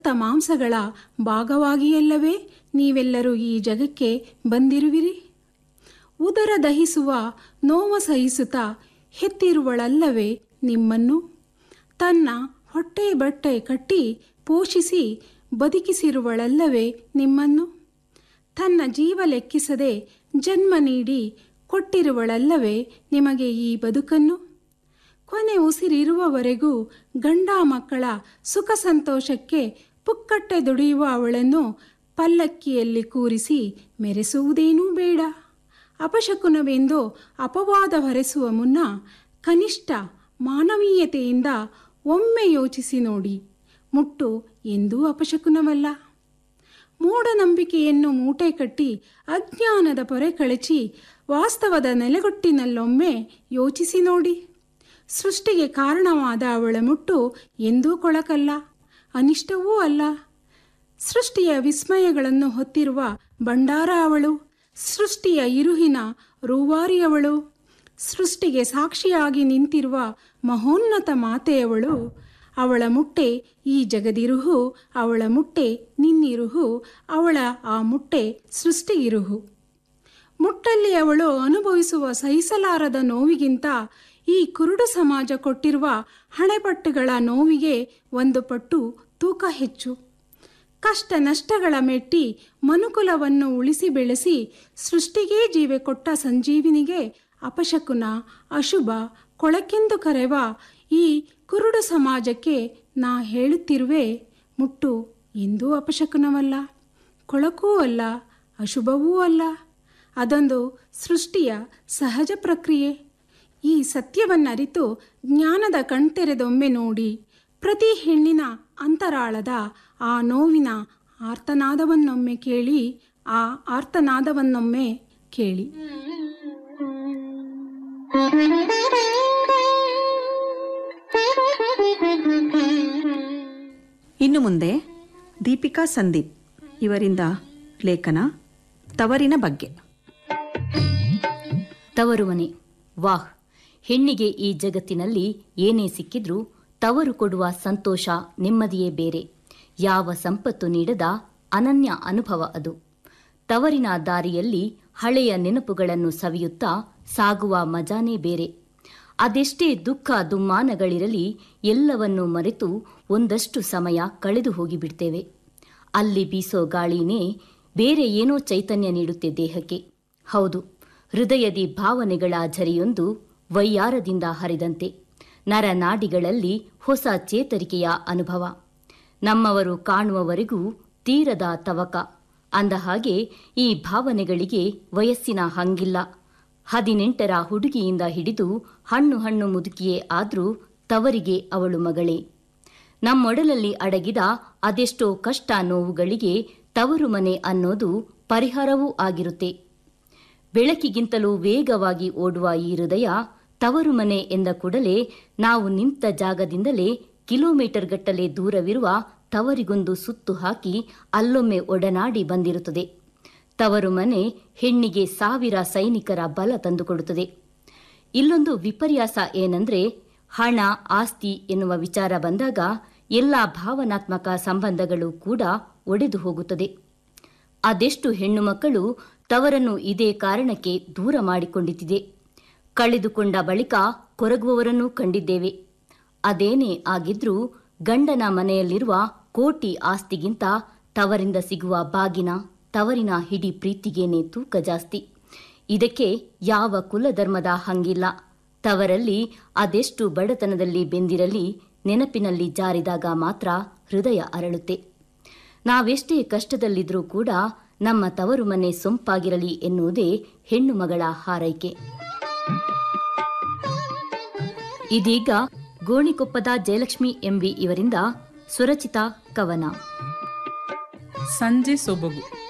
ರಕ್ತ ಮಾಂಸಗಳ ಭಾಗವಾಗಿಯಲ್ಲವೇ ನೀವೆಲ್ಲರೂ ಈ ಜಗಕ್ಕೆ ಬಂದಿರುವಿರಿ ಉದರ ದಹಿಸುವ ನೋವ ಸಹಿಸುತ್ತಾ ಹೆತ್ತಿರುವಳಲ್ಲವೇ ನಿಮ್ಮನ್ನು ತನ್ನ ಹೊಟ್ಟೆ ಬಟ್ಟೆ ಕಟ್ಟಿ ಪೋಷಿಸಿ ಬದುಕಿಸಿರುವಳಲ್ಲವೇ ನಿಮ್ಮನ್ನು ತನ್ನ ಜೀವ ಲೆಕ್ಕಿಸದೆ ಜನ್ಮ ನೀಡಿ ಕೊಟ್ಟಿರುವಳಲ್ಲವೇ ನಿಮಗೆ ಈ ಬದುಕನ್ನು ಕೊನೆ ಉಸಿರಿರುವವರೆಗೂ ಗಂಡ ಮಕ್ಕಳ ಸುಖ ಸಂತೋಷಕ್ಕೆ ಪುಕ್ಕಟ್ಟೆ ದುಡಿಯುವ ಅವಳನ್ನು ಪಲ್ಲಕ್ಕಿಯಲ್ಲಿ ಕೂರಿಸಿ ಮೆರೆಸುವುದೇನೂ ಬೇಡ ಅಪಶಕುನವೆಂದು ಅಪವಾದ ಹೊರೆಸುವ ಮುನ್ನ ಕನಿಷ್ಠ ಮಾನವೀಯತೆಯಿಂದ ಒಮ್ಮೆ ಯೋಚಿಸಿ ನೋಡಿ ಮುಟ್ಟು ಎಂದೂ ಅಪಶಕುನವಲ್ಲ ಮೂಢನಂಬಿಕೆಯನ್ನು ಮೂಟೆ ಕಟ್ಟಿ ಅಜ್ಞಾನದ ಪೊರೆ ಕಳಚಿ ವಾಸ್ತವದ ನೆಲೆಗೊಟ್ಟಿನಲ್ಲೊಮ್ಮೆ ಯೋಚಿಸಿ ನೋಡಿ ಸೃಷ್ಟಿಗೆ ಕಾರಣವಾದ ಅವಳ ಮುಟ್ಟು ಎಂದೂ ಕೊಳಕಲ್ಲ ಅನಿಷ್ಟವೂ ಅಲ್ಲ ಸೃಷ್ಟಿಯ ವಿಸ್ಮಯಗಳನ್ನು ಹೊತ್ತಿರುವ ಭಂಡಾರ ಅವಳು ಸೃಷ್ಟಿಯ ಇರುಹಿನ ರೂವಾರಿ ಅವಳು ಸೃಷ್ಟಿಗೆ ಸಾಕ್ಷಿಯಾಗಿ ನಿಂತಿರುವ ಮಹೋನ್ನತ ಮಾತೆಯವಳು ಅವಳ ಮುಟ್ಟೆ ಈ ಜಗದಿರುಹು ಅವಳ ಮುಟ್ಟೆ ನಿನ್ನಿರುಹು ಅವಳ ಆ ಮುಟ್ಟೆ ಸೃಷ್ಟಿಗಿರುಹು ಮುಟ್ಟಲ್ಲಿ ಅವಳು ಅನುಭವಿಸುವ ಸಹಿಸಲಾರದ ನೋವಿಗಿಂತ ಈ ಕುರುಡು ಸಮಾಜ ಕೊಟ್ಟಿರುವ ಹಣೆಪಟ್ಟುಗಳ ನೋವಿಗೆ ಒಂದು ಪಟ್ಟು ತೂಕ ಹೆಚ್ಚು ಕಷ್ಟ ನಷ್ಟಗಳ ಮೆಟ್ಟಿ ಮನುಕುಲವನ್ನು ಉಳಿಸಿ ಬೆಳೆಸಿ ಸೃಷ್ಟಿಗೇ ಜೀವೆ ಕೊಟ್ಟ ಸಂಜೀವಿನಿಗೆ ಅಪಶಕುನ ಅಶುಭ ಕೊಳಕೆಂದು ಕರೆವ ಈ ಕುರುಡು ಸಮಾಜಕ್ಕೆ ನಾ ಹೇಳುತ್ತಿರುವೆ ಮುಟ್ಟು ಎಂದೂ ಅಪಶಕುನವಲ್ಲ ಕೊಳಕೂ ಅಲ್ಲ ಅಶುಭವೂ ಅಲ್ಲ ಅದೊಂದು ಸೃಷ್ಟಿಯ ಸಹಜ ಪ್ರಕ್ರಿಯೆ ಈ ಸತ್ಯವನ್ನರಿತು ಜ್ಞಾನದ ಕಣ್ತೆರೆದೊಮ್ಮೆ ನೋಡಿ ಪ್ರತಿ ಹೆಣ್ಣಿನ ಅಂತರಾಳದ ಆ ನೋವಿನ ಆರ್ತನಾದವನ್ನೊಮ್ಮೆ ಕೇಳಿ ಆ ಆರ್ತನಾದವನ್ನೊಮ್ಮೆ ಕೇಳಿ ಇನ್ನು ಮುಂದೆ ದೀಪಿಕಾ ಸಂದೀಪ್ ಇವರಿಂದ ಲೇಖನ ತವರಿನ ಬಗ್ಗೆ ತವರು ಮನೆ ವಾಹ್ ಹೆಣ್ಣಿಗೆ ಈ ಜಗತ್ತಿನಲ್ಲಿ ಏನೇ ಸಿಕ್ಕಿದ್ರೂ ತವರು ಕೊಡುವ ಸಂತೋಷ ನೆಮ್ಮದಿಯೇ ಬೇರೆ ಯಾವ ಸಂಪತ್ತು ನೀಡದ ಅನನ್ಯ ಅನುಭವ ಅದು ತವರಿನ ದಾರಿಯಲ್ಲಿ ಹಳೆಯ ನೆನಪುಗಳನ್ನು ಸವಿಯುತ್ತಾ ಸಾಗುವ ಮಜಾನೇ ಬೇರೆ ಅದೆಷ್ಟೇ ದುಃಖ ದುಮ್ಮಾನಗಳಿರಲಿ ಎಲ್ಲವನ್ನೂ ಮರೆತು ಒಂದಷ್ಟು ಸಮಯ ಕಳೆದು ಹೋಗಿಬಿಡ್ತೇವೆ ಅಲ್ಲಿ ಬೀಸೋ ಗಾಳಿನೇ ಬೇರೆ ಏನೋ ಚೈತನ್ಯ ನೀಡುತ್ತೆ ದೇಹಕ್ಕೆ ಹೌದು ಹೃದಯದಿ ಭಾವನೆಗಳ ಝರಿಯೊಂದು ವೈಯಾರದಿಂದ ಹರಿದಂತೆ ನರನಾಡಿಗಳಲ್ಲಿ ಹೊಸ ಚೇತರಿಕೆಯ ಅನುಭವ ನಮ್ಮವರು ಕಾಣುವವರೆಗೂ ತೀರದ ತವಕ ಅಂದ ಹಾಗೆ ಈ ಭಾವನೆಗಳಿಗೆ ವಯಸ್ಸಿನ ಹಂಗಿಲ್ಲ ಹದಿನೆಂಟರ ಹುಡುಗಿಯಿಂದ ಹಿಡಿದು ಹಣ್ಣು ಹಣ್ಣು ಮುದುಕಿಯೇ ಆದ್ರೂ ತವರಿಗೆ ಅವಳು ಮಗಳೇ ನಮ್ಮೊಡಲಲ್ಲಿ ಅಡಗಿದ ಅದೆಷ್ಟೋ ಕಷ್ಟ ನೋವುಗಳಿಗೆ ತವರು ಮನೆ ಅನ್ನೋದು ಪರಿಹಾರವೂ ಆಗಿರುತ್ತೆ ಬೆಳಕಿಗಿಂತಲೂ ವೇಗವಾಗಿ ಓಡುವ ಈ ಹೃದಯ ತವರು ಮನೆ ಎಂದ ಕೂಡಲೇ ನಾವು ನಿಂತ ಜಾಗದಿಂದಲೇ ಕಿಲೋಮೀಟರ್ ಗಟ್ಟಲೆ ದೂರವಿರುವ ತವರಿಗೊಂದು ಸುತ್ತು ಹಾಕಿ ಅಲ್ಲೊಮ್ಮೆ ಒಡನಾಡಿ ಬಂದಿರುತ್ತದೆ ತವರು ಮನೆ ಹೆಣ್ಣಿಗೆ ಸಾವಿರ ಸೈನಿಕರ ಬಲ ತಂದುಕೊಡುತ್ತದೆ ಇಲ್ಲೊಂದು ವಿಪರ್ಯಾಸ ಏನಂದ್ರೆ ಹಣ ಆಸ್ತಿ ಎನ್ನುವ ವಿಚಾರ ಬಂದಾಗ ಎಲ್ಲ ಭಾವನಾತ್ಮಕ ಸಂಬಂಧಗಳು ಕೂಡ ಒಡೆದು ಹೋಗುತ್ತದೆ ಅದೆಷ್ಟು ಹೆಣ್ಣು ಮಕ್ಕಳು ತವರನ್ನು ಇದೇ ಕಾರಣಕ್ಕೆ ದೂರ ಮಾಡಿಕೊಂಡಿದ್ದಿದೆ ಕಳೆದುಕೊಂಡ ಬಳಿಕ ಕೊರಗುವವರನ್ನೂ ಕಂಡಿದ್ದೇವೆ ಅದೇನೇ ಆಗಿದ್ರೂ ಗಂಡನ ಮನೆಯಲ್ಲಿರುವ ಕೋಟಿ ಆಸ್ತಿಗಿಂತ ತವರಿಂದ ಸಿಗುವ ಬಾಗಿನ ತವರಿನ ಹಿಡಿ ಪ್ರೀತಿಗೇನೆ ತೂಕ ಜಾಸ್ತಿ ಇದಕ್ಕೆ ಯಾವ ಕುಲಧರ್ಮದ ಹಂಗಿಲ್ಲ ತವರಲ್ಲಿ ಅದೆಷ್ಟು ಬಡತನದಲ್ಲಿ ಬೆಂದಿರಲಿ ನೆನಪಿನಲ್ಲಿ ಜಾರಿದಾಗ ಮಾತ್ರ ಹೃದಯ ಅರಳುತ್ತೆ ನಾವೆಷ್ಟೇ ಕಷ್ಟದಲ್ಲಿದ್ರೂ ಕೂಡ ನಮ್ಮ ತವರು ಮನೆ ಸೊಂಪಾಗಿರಲಿ ಎನ್ನುವುದೇ ಹೆಣ್ಣು ಮಗಳ ಹಾರೈಕೆ ಇದೀಗ ಗೋಣಿಕೊಪ್ಪದ ಜಯಲಕ್ಷ್ಮಿ ಎಂಬಿ ಇವರಿಂದ ಸ್ವರಚಿತ ಕವನ ಸಂಜೆ ಸೊಬಗು